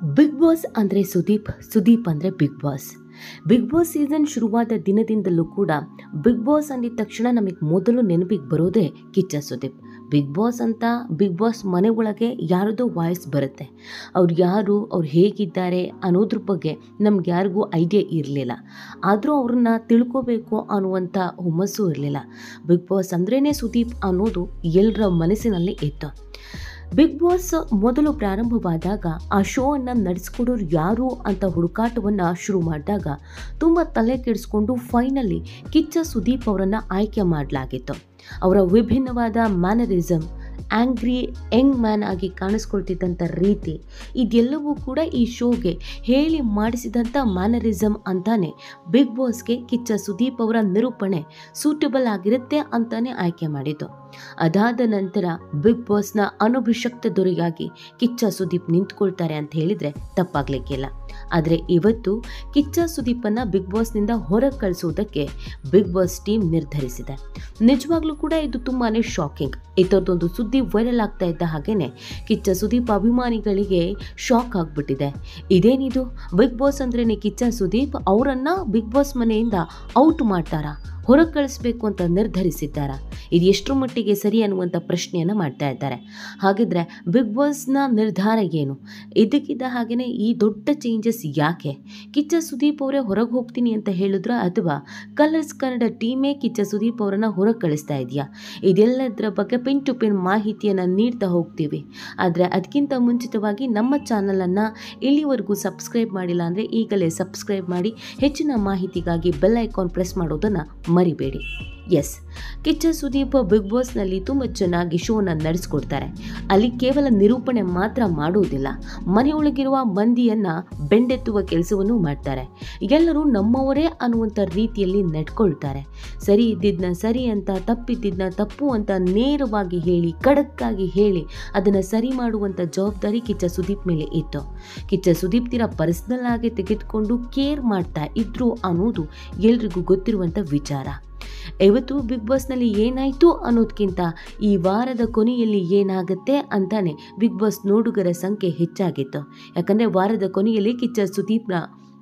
big boss ಅಂದರೆ ಸುದೀಪ್ ಸುದೀಪ್ ಅಂದರೆ Bigg Boss Bigg Boss season ಶುರುವಾದ ದಿನದಿಂದಲೂ ಕೂಡ ಬಿಗ್ ಬಾಸ್ ಅಂದಿದ ತಕ್ಷಣ ನಮಗೆ ಮೊದಲು ನೆನಪಿಗೆ ಬರೋದೇ ಕಿಚ್ಚ ಸುದೀಪ್ ಬಿಗ್ ಬಾಸ್ ಅಂತ ಬಿಗ್ ಬಾಸ್ ಮನೆ ಒಳಗೆ ಯಾರದೋ ವಾಯ್ಸ್ ಬರುತ್ತೆ ಅವ್ರು ಯಾರು ಅವ್ರು ಹೇಗಿದ್ದಾರೆ ಅನ್ನೋದ್ರ ಬಗ್ಗೆ ನಮ್ಗೆ ಯಾರಿಗೂ ಐಡಿಯಾ ಇರಲಿಲ್ಲ ಆದರೂ ಅವ್ರನ್ನ ತಿಳ್ಕೋಬೇಕು ಅನ್ನುವಂಥ ಹುಮ್ಮಸ್ಸು ಇರಲಿಲ್ಲ ಬಿಗ್ ಬಾಸ್ ಅಂದ್ರೇ ಸುದೀಪ್ ಅನ್ನೋದು ಎಲ್ಲರ ಮನಸ್ಸಿನಲ್ಲಿ ಇತ್ತು ಬಿಗ್ ಬಾಸ್ ಮೊದಲು ಪ್ರಾರಂಭವಾದಾಗ ಆ ಶೋ ಅನ್ನು ನಡೆಸ್ಕೊಡೋರು ಯಾರು ಅಂತ ಹುಡುಕಾಟವನ್ನು ಶುರು ಮಾಡಿದಾಗ ತುಂಬ ತಲೆ ಕೆಡಿಸ್ಕೊಂಡು ಫೈನಲಿ ಕಿಚ್ಚ ಸುದೀಪ್ ಅವರನ್ನು ಆಯ್ಕೆ ಮಾಡಲಾಗಿತ್ತು ಅವರ ವಿಭಿನ್ನವಾದ ಮ್ಯಾನರಿಸಮ್ ಆ್ಯಂಗ್ರಿ ಯಂಗ್ ಮ್ಯಾನ್ ಆಗಿ ಕಾಣಿಸ್ಕೊಳ್ತಿದ್ದಂಥ ರೀತಿ ಇದೆಲ್ಲವೂ ಕೂಡ ಈ ಶೋಗೆ ಹೇಳಿ ಮಾಡಿಸಿದಂಥ ಮ್ಯಾನರಿಸಮ್ ಅಂತಾನೆ ಬಿಗ್ ಬಾಸ್ಗೆ ಕಿಚ್ಚ ಸುದೀಪ್ ಅವರ ನಿರೂಪಣೆ ಸೂಟಬಲ್ ಆಗಿರುತ್ತೆ ಅಂತಾನೆ ಆಯ್ಕೆ ಮಾಡಿದ್ದು ಅದಾದ ನಂತರ ಬಿಗ್ ಬಾಸ್ನ ಅನಭಿಷಕ್ತ ದೊರೆಯಾಗಿ ಕಿಚ್ಚ ಸುದೀಪ್ ನಿಂತ್ಕೊಳ್ತಾರೆ ಅಂತ ಹೇಳಿದರೆ ತಪ್ಪಾಗಲಿಕ್ಕಿಲ್ಲ ಆದರೆ ಇವತ್ತು ಕಿಚ್ಚ ಸುದೀಪನ್ನು ಬಿಗ್ ಬಾಸ್ನಿಂದ ಹೊರಗೆ ಕಳಿಸೋದಕ್ಕೆ ಬಿಗ್ ಬಾಸ್ ಟೀಮ್ ನಿರ್ಧರಿಸಿದೆ ನಿಜವಾಗ್ಲೂ ಕೂಡ ಇದು ತುಂಬಾ ಶಾಕಿಂಗ್ ಇಂಥದ್ದೊಂದು ಸುದ್ದಿ ವೈರಲ್ ಆಗ್ತಾ ಇದ್ದ ಹಾಗೇನೆ ಕಿಚ್ಚ ಸುದೀಪ್ ಅಭಿಮಾನಿಗಳಿಗೆ ಶಾಕ್ ಆಗಿಬಿಟ್ಟಿದೆ ಇದೇನಿದು ಬಿಗ್ ಬಾಸ್ ಅಂದ್ರೇ ಕಿಚ್ಚ ಸುದೀಪ್ ಅವರನ್ನು ಬಿಗ್ ಬಾಸ್ ಮನೆಯಿಂದ ಔಟ್ ಮಾಡ್ತಾರಾ ಹೊರಗೆ ಕಳಿಸ್ಬೇಕು ಅಂತ ನಿರ್ಧರಿಸಿದ್ದಾರಾ ಇದು ಎಷ್ಟರ ಮಟ್ಟಿಗೆ ಸರಿ ಅನ್ನುವಂಥ ಪ್ರಶ್ನೆಯನ್ನು ಮಾಡ್ತಾ ಇದ್ದಾರೆ ಹಾಗಿದ್ರೆ ಬಿಗ್ ಬಾಸ್ನ ನಿರ್ಧಾರ ಏನು ಇದಕ್ಕಿದ್ದ ಹಾಗೆಯೇ ಈ ದೊಡ್ಡ ಚೇಂಜಸ್ ಯಾಕೆ ಕಿಚ್ಚ ಸುದೀಪ್ ಅವರೇ ಹೊರಗೆ ಹೋಗ್ತೀನಿ ಅಂತ ಹೇಳಿದ್ರ ಅಥವಾ ಕಲರ್ಸ್ ಕನ್ನಡ ಟೀಮೇ ಕಿಚ್ಚ ಸುದೀಪ್ ಅವರನ್ನು ಹೊರಗೆ ಕಳಿಸ್ತಾ ಇದೆಯಾ ಇದೆಲ್ಲದರ ಬಗ್ಗೆ ಪಿನ್ ಟು ಪಿನ್ ಮಾಹಿತಿಯನ್ನು ನೀಡ್ತಾ ಹೋಗ್ತೀವಿ ಆದರೆ ಅದಕ್ಕಿಂತ ಮುಂಚಿತವಾಗಿ ನಮ್ಮ ಚಾನಲನ್ನು ಇಲ್ಲಿವರೆಗೂ ಸಬ್ಸ್ಕ್ರೈಬ್ ಮಾಡಿಲ್ಲ ಅಂದರೆ ಈಗಲೇ ಸಬ್ಸ್ಕ್ರೈಬ್ ಮಾಡಿ ಹೆಚ್ಚಿನ ಮಾಹಿತಿಗಾಗಿ ಬೆಲ್ ಐಕಾನ್ ಪ್ರೆಸ್ ಮಾಡೋದನ್ನು ಮರಿಬೇಡಿ ಎಸ್ ಕಿಚ್ಚ ಸುದೀಪ್ ಬಿಗ್ ಬಾಸ್ನಲ್ಲಿ ತುಂಬ ಚೆನ್ನಾಗಿ ಶೋನ ನಡೆಸ್ಕೊಡ್ತಾರೆ ಅಲ್ಲಿ ಕೇವಲ ನಿರೂಪಣೆ ಮಾತ್ರ ಮಾಡುವುದಿಲ್ಲ ಮನೆಯೊಳಗಿರುವ ಮಂದಿಯನ್ನು ಬೆಂಡೆತ್ತುವ ಕೆಲಸವನ್ನು ಮಾಡ್ತಾರೆ ಎಲ್ಲರೂ ನಮ್ಮವರೇ ಅನ್ನುವಂಥ ರೀತಿಯಲ್ಲಿ ನಡ್ಕೊಳ್ತಾರೆ ಸರಿ ಇದ್ದಿದ್ದನ್ನ ಸರಿ ಅಂತ ತಪ್ಪಿದ್ದನ್ನ ತಪ್ಪು ಅಂತ ನೇರವಾಗಿ ಹೇಳಿ ಖಡಕ್ಕಾಗಿ ಹೇಳಿ ಅದನ್ನು ಸರಿ ಮಾಡುವಂಥ ಜವಾಬ್ದಾರಿ ಕಿಚ್ಚ ಸುದೀಪ್ ಮೇಲೆ ಇತ್ತು ಕಿಚ್ಚ ಸುದೀಪ್ ತೀರ ಪರ್ಸ್ನಲ್ ಆಗಿ ತೆಗೆದುಕೊಂಡು ಕೇರ್ ಮಾಡ್ತಾ ಇದ್ರು ಅನ್ನೋದು ಎಲ್ರಿಗೂ ಗೊತ್ತಿರುವಂಥ ವಿಚಾರ ಇವತ್ತು ಬಿಗ್ ಬಾಸ್ನಲ್ಲಿ ಏನಾಯಿತು ಅನ್ನೋದಕ್ಕಿಂತ ಈ ವಾರದ ಕೊನೆಯಲ್ಲಿ ಏನಾಗುತ್ತೆ ಅಂತಾನೆ ಬಿಗ್ ಬಾಸ್ ನೋಡುಗರ ಸಂಖ್ಯೆ ಹೆಚ್ಚಾಗಿತ್ತು ಯಾಕಂದರೆ ವಾರದ ಕೊನೆಯಲ್ಲಿ ಕಿಚ್ಚ ಸುದೀಪ್ನ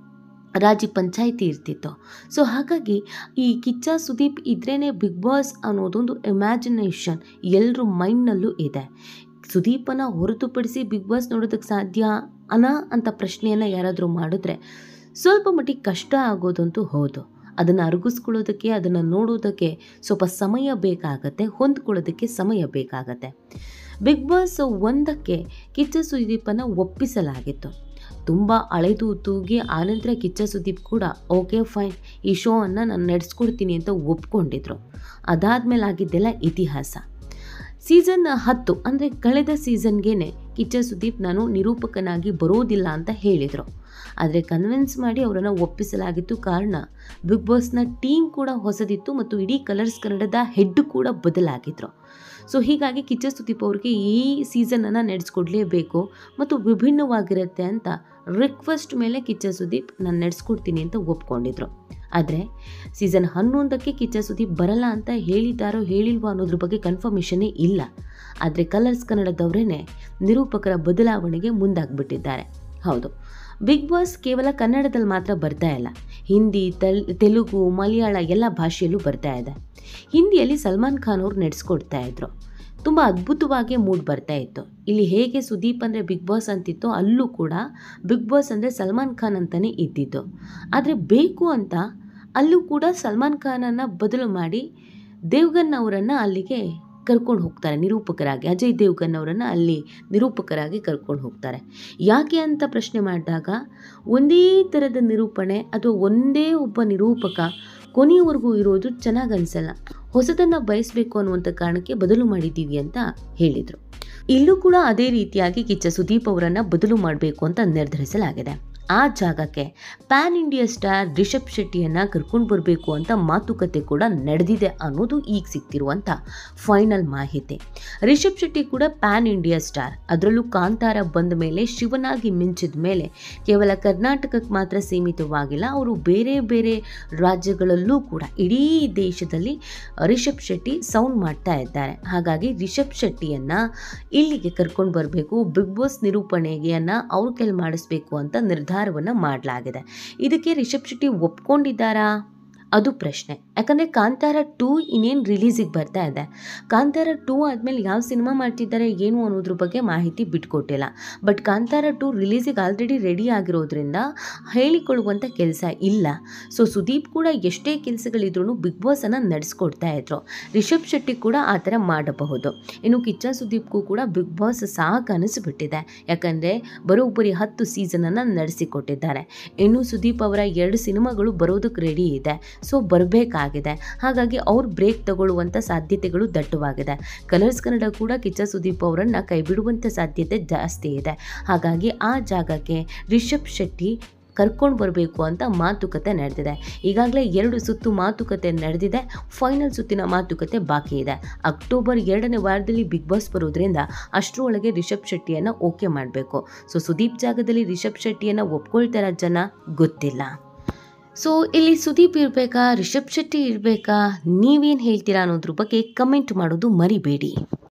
ರಾಜಿ ಪಂಚಾಯಿತಿ ಇರ್ತಿತ್ತು ಸೊ ಹಾಗಾಗಿ ಈ ಕಿಚ್ಚ ಸುದೀಪ್ ಇದ್ರೇ ಬಿಗ್ ಬಾಸ್ ಅನ್ನೋದೊಂದು ಇಮ್ಯಾಜಿನೇಷನ್ ಎಲ್ಲರ ಮೈಂಡ್ನಲ್ಲೂ ಇದೆ ಸುದೀಪನ ಹೊರತುಪಡಿಸಿ ಬಿಗ್ ಬಾಸ್ ನೋಡೋದಕ್ಕೆ ಸಾಧ್ಯ ಅನ ಅಂತ ಪ್ರಶ್ನೆಯನ್ನು ಯಾರಾದರೂ ಮಾಡಿದ್ರೆ ಸ್ವಲ್ಪ ಮಟ್ಟಿಗೆ ಕಷ್ಟ ಆಗೋದಂತೂ ಹೌದು ಅದನ್ನು ಅರಗಿಸ್ಕೊಳ್ಳೋದಕ್ಕೆ ಅದನ್ನು ನೋಡೋದಕ್ಕೆ ಸ್ವಲ್ಪ ಸಮಯ ಬೇಕಾಗತ್ತೆ ಹೊಂದ್ಕೊಳ್ಳೋದಕ್ಕೆ ಸಮಯ ಬೇಕಾಗತ್ತೆ ಬಿಗ್ ಬಾಸ್ ಒಂದಕ್ಕೆ ಕಿಚ್ಚ ಸುದೀಪನ್ನು ಒಪ್ಪಿಸಲಾಗಿತ್ತು ತುಂಬ ಅಳೆದು ತೂಗಿ ಆನಂತರ ಕಿಚ್ಚ ಸುದೀಪ್ ಕೂಡ ಓಕೆ ಫೈನ್ ಈ ಶೋವನ್ನು ನಾನು ನಡೆಸ್ಕೊಡ್ತೀನಿ ಅಂತ ಒಪ್ಕೊಂಡಿದ್ರು ಅದಾದಮೇಲೆ ಆಗಿದ್ದೆಲ್ಲ ಇತಿಹಾಸ ಸೀಸನ್ ಹತ್ತು ಅಂದರೆ ಕಳೆದ ಸೀಸನ್ಗೇನೆ ಕಿಚ್ಚ ಸುದೀಪ್ ನಾನು ನಿರೂಪಕನಾಗಿ ಬರೋದಿಲ್ಲ ಅಂತ ಹೇಳಿದರು ಆದರೆ ಕನ್ವಿನ್ಸ್ ಮಾಡಿ ಅವರನ್ನು ಒಪ್ಪಿಸಲಾಗಿತ್ತು ಕಾರಣ ಬಿಗ್ ಬಾಸ್ನ ಟೀಮ್ ಕೂಡ ಹೊಸದಿತ್ತು ಮತ್ತು ಇಡೀ ಕಲರ್ಸ್ ಕನ್ನಡದ ಹೆಡ್ ಕೂಡ ಬದಲಾಗಿದ್ರು ಸೊ ಹೀಗಾಗಿ ಕಿಚ್ಚ ಸುದೀಪ್ ಅವ್ರಿಗೆ ಈ ಸೀಸನನ್ನು ನಡೆಸ್ಕೊಡ್ಲೇಬೇಕು ಮತ್ತು ವಿಭಿನ್ನವಾಗಿರುತ್ತೆ ಅಂತ ರಿಕ್ವೆಸ್ಟ್ ಮೇಲೆ ಕಿಚ್ಚ ಸುದೀಪ್ ನಾನು ನಡೆಸ್ಕೊಡ್ತೀನಿ ಅಂತ ಒಪ್ಕೊಂಡಿದ್ರು ಆದರೆ ಸೀಸನ್ ಹನ್ನೊಂದಕ್ಕೆ ಕಿಚ್ಚ ಸುದೀಪ್ ಬರಲ್ಲ ಅಂತ ಹೇಳಿದ್ದಾರೋ ಹೇಳಿಲ್ವೋ ಅನ್ನೋದ್ರ ಬಗ್ಗೆ ಕನ್ಫರ್ಮೇಷನ್ನೇ ಇಲ್ಲ ಆದರೆ ಕಲರ್ಸ್ ಕನ್ನಡದವರೇ ನಿರೂಪಕರ ಬದಲಾವಣೆಗೆ ಮುಂದಾಗ್ಬಿಟ್ಟಿದ್ದಾರೆ ಹೌದು ಬಿಗ್ ಬಾಸ್ ಕೇವಲ ಕನ್ನಡದಲ್ಲಿ ಮಾತ್ರ ಬರ್ತಾ ಇಲ್ಲ ಹಿಂದಿ ತೆಲ್ ತೆಲುಗು ಮಲಯಾಳ ಎಲ್ಲ ಭಾಷೆಯಲ್ಲೂ ಬರ್ತಾ ಇದೆ ಹಿಂದಿಯಲ್ಲಿ ಸಲ್ಮಾನ್ ಖಾನ್ ಅವರು ನಡೆಸ್ಕೊಡ್ತಾ ಇದ್ರು ತುಂಬ ಅದ್ಭುತವಾಗಿ ಮೂಡ್ ಬರ್ತಾ ಇತ್ತು ಇಲ್ಲಿ ಹೇಗೆ ಸುದೀಪ್ ಅಂದರೆ ಬಿಗ್ ಬಾಸ್ ಅಂತಿತ್ತೋ ಅಲ್ಲೂ ಕೂಡ ಬಿಗ್ ಬಾಸ್ ಅಂದರೆ ಸಲ್ಮಾನ್ ಖಾನ್ ಅಂತಲೇ ಇದ್ದಿದ್ದು ಆದರೆ ಬೇಕು ಅಂತ ಅಲ್ಲೂ ಕೂಡ ಸಲ್ಮಾನ್ ಖಾನನ್ನು ಬದಲು ಮಾಡಿ ದೇವ್ಗನ್ ಅವರನ್ನು ಅಲ್ಲಿಗೆ ಕರ್ಕೊಂಡು ಹೋಗ್ತಾರೆ ನಿರೂಪಕರಾಗಿ ಅಜಯ್ ದೇವ್ಗನ್ ಅವರನ್ನು ಅಲ್ಲಿ ನಿರೂಪಕರಾಗಿ ಕರ್ಕೊಂಡು ಹೋಗ್ತಾರೆ ಯಾಕೆ ಅಂತ ಪ್ರಶ್ನೆ ಮಾಡಿದಾಗ ಒಂದೇ ಥರದ ನಿರೂಪಣೆ ಅಥವಾ ಒಂದೇ ಒಬ್ಬ ನಿರೂಪಕ ಕೊನೆಯವರೆಗೂ ಇರೋದು ಚೆನ್ನಾಗಿ ಅನಿಸಲ್ಲ ಹೊಸದನ್ನು ಬಯಸಬೇಕು ಅನ್ನುವಂಥ ಕಾರಣಕ್ಕೆ ಬದಲು ಮಾಡಿದ್ದೀವಿ ಅಂತ ಹೇಳಿದರು ಇಲ್ಲೂ ಕೂಡ ಅದೇ ರೀತಿಯಾಗಿ ಕಿಚ್ಚ ಸುದೀಪ್ ಅವರನ್ನು ಬದಲು ಮಾಡಬೇಕು ಅಂತ ನಿರ್ಧರಿಸಲಾಗಿದೆ ಆ ಜಾಗಕ್ಕೆ ಪ್ಯಾನ್ ಇಂಡಿಯಾ ಸ್ಟಾರ್ ರಿಷಬ್ ಶೆಟ್ಟಿಯನ್ನು ಕರ್ಕೊಂಡು ಬರಬೇಕು ಅಂತ ಮಾತುಕತೆ ಕೂಡ ನಡೆದಿದೆ ಅನ್ನೋದು ಈಗ ಸಿಗ್ತಿರುವಂಥ ಫೈನಲ್ ಮಾಹಿತಿ ರಿಷಬ್ ಶೆಟ್ಟಿ ಕೂಡ ಪ್ಯಾನ್ ಇಂಡಿಯಾ ಸ್ಟಾರ್ ಅದರಲ್ಲೂ ಕಾಂತಾರ ಬಂದ ಮೇಲೆ ಶಿವನಾಗಿ ಮಿಂಚಿದ ಮೇಲೆ ಕೇವಲ ಕರ್ನಾಟಕಕ್ಕೆ ಮಾತ್ರ ಸೀಮಿತವಾಗಿಲ್ಲ ಅವರು ಬೇರೆ ಬೇರೆ ರಾಜ್ಯಗಳಲ್ಲೂ ಕೂಡ ಇಡೀ ದೇಶದಲ್ಲಿ ರಿಷಬ್ ಶೆಟ್ಟಿ ಸೌಂಡ್ ಮಾಡ್ತಾ ಇದ್ದಾರೆ ಹಾಗಾಗಿ ರಿಷಬ್ ಶೆಟ್ಟಿಯನ್ನು ಇಲ್ಲಿಗೆ ಕರ್ಕೊಂಡು ಬರಬೇಕು ಬಿಗ್ ಬಾಸ್ ನಿರೂಪಣೆಗೆಯನ್ನು ಅವ್ರ ಕೈಲಿ ಮಾಡಿಸ್ಬೇಕು ಅಂತ ನಿರ್ಧಾರವನ್ನು ಮಾಡಲಾಗಿದೆ ಇದಕ್ಕೆ ರಿಷಬ್ ಶೆಟ್ಟಿ ಒಪ್ಕೊಂಡಿದ್ದಾರಾ ಅದು ಪ್ರಶ್ನೆ ಯಾಕಂದರೆ ಕಾಂತಾರ ಟೂ ಇನ್ನೇನು ರಿಲೀಸಿಗೆ ಬರ್ತಾ ಇದೆ ಕಾಂತಾರ ಟೂ ಆದಮೇಲೆ ಯಾವ ಸಿನಿಮಾ ಮಾಡ್ತಿದ್ದಾರೆ ಏನು ಅನ್ನೋದ್ರ ಬಗ್ಗೆ ಮಾಹಿತಿ ಬಿಟ್ಕೊಟ್ಟಿಲ್ಲ ಬಟ್ ಕಾಂತಾರ ಟೂ ರಿಲೀಸಿಗೆ ಆಲ್ರೆಡಿ ರೆಡಿ ಆಗಿರೋದ್ರಿಂದ ಹೇಳಿಕೊಳ್ಳುವಂಥ ಕೆಲಸ ಇಲ್ಲ ಸೊ ಸುದೀಪ್ ಕೂಡ ಎಷ್ಟೇ ಕೆಲಸಗಳಿದ್ರೂ ಬಿಗ್ ಬಾಸನ್ನು ನಡೆಸ್ಕೊಡ್ತಾ ಇದ್ರು ರಿಷಬ್ ಶೆಟ್ಟಿ ಕೂಡ ಆ ಥರ ಮಾಡಬಹುದು ಇನ್ನು ಕಿಚ್ಚ ಸುದೀಪ್ಗೂ ಕೂಡ ಬಿಗ್ ಬಾಸ್ ಸಾಕು ಅನಿಸ್ಬಿಟ್ಟಿದೆ ಯಾಕಂದರೆ ಬರೋಬ್ಬರಿ ಹತ್ತು ಸೀಸನನ್ನು ನಡೆಸಿಕೊಟ್ಟಿದ್ದಾರೆ ಇನ್ನು ಸುದೀಪ್ ಅವರ ಎರಡು ಸಿನಿಮಾಗಳು ಬರೋದಕ್ಕೆ ರೆಡಿ ಇದೆ ಸೊ ಬರಬೇಕಾಗಿದೆ ಹಾಗಾಗಿ ಅವ್ರು ಬ್ರೇಕ್ ತಗೊಳ್ಳುವಂಥ ಸಾಧ್ಯತೆಗಳು ದಟ್ಟವಾಗಿದೆ ಕಲರ್ಸ್ ಕನ್ನಡ ಕೂಡ ಕಿಚ್ಚ ಸುದೀಪ್ ಅವರನ್ನು ಕೈ ಬಿಡುವಂಥ ಸಾಧ್ಯತೆ ಜಾಸ್ತಿ ಇದೆ ಹಾಗಾಗಿ ಆ ಜಾಗಕ್ಕೆ ರಿಷಬ್ ಶೆಟ್ಟಿ ಕರ್ಕೊಂಡು ಬರಬೇಕು ಅಂತ ಮಾತುಕತೆ ನಡೆದಿದೆ ಈಗಾಗಲೇ ಎರಡು ಸುತ್ತು ಮಾತುಕತೆ ನಡೆದಿದೆ ಫೈನಲ್ ಸುತ್ತಿನ ಮಾತುಕತೆ ಬಾಕಿ ಇದೆ ಅಕ್ಟೋಬರ್ ಎರಡನೇ ವಾರದಲ್ಲಿ ಬಿಗ್ ಬಾಸ್ ಬರೋದ್ರಿಂದ ಅಷ್ಟರೊಳಗೆ ರಿಷಬ್ ಶೆಟ್ಟಿಯನ್ನು ಓಕೆ ಮಾಡಬೇಕು ಸೊ ಸುದೀಪ್ ಜಾಗದಲ್ಲಿ ರಿಷಬ್ ಶೆಟ್ಟಿಯನ್ನು ಒಪ್ಕೊಳ್ತಾರ ಜನ ಗೊತ್ತಿಲ್ಲ ಸೊ ಇಲ್ಲಿ ಸುದೀಪ್ ಇರಬೇಕಾ ರಿಷಬ್ ಶೆಟ್ಟಿ ಇರಬೇಕಾ ನೀವೇನು ಹೇಳ್ತೀರಾ ಅನ್ನೋದ್ರ ಬಗ್ಗೆ ಕಮೆಂಟ್ ಮಾಡೋದು ಮರಿಬೇಡಿ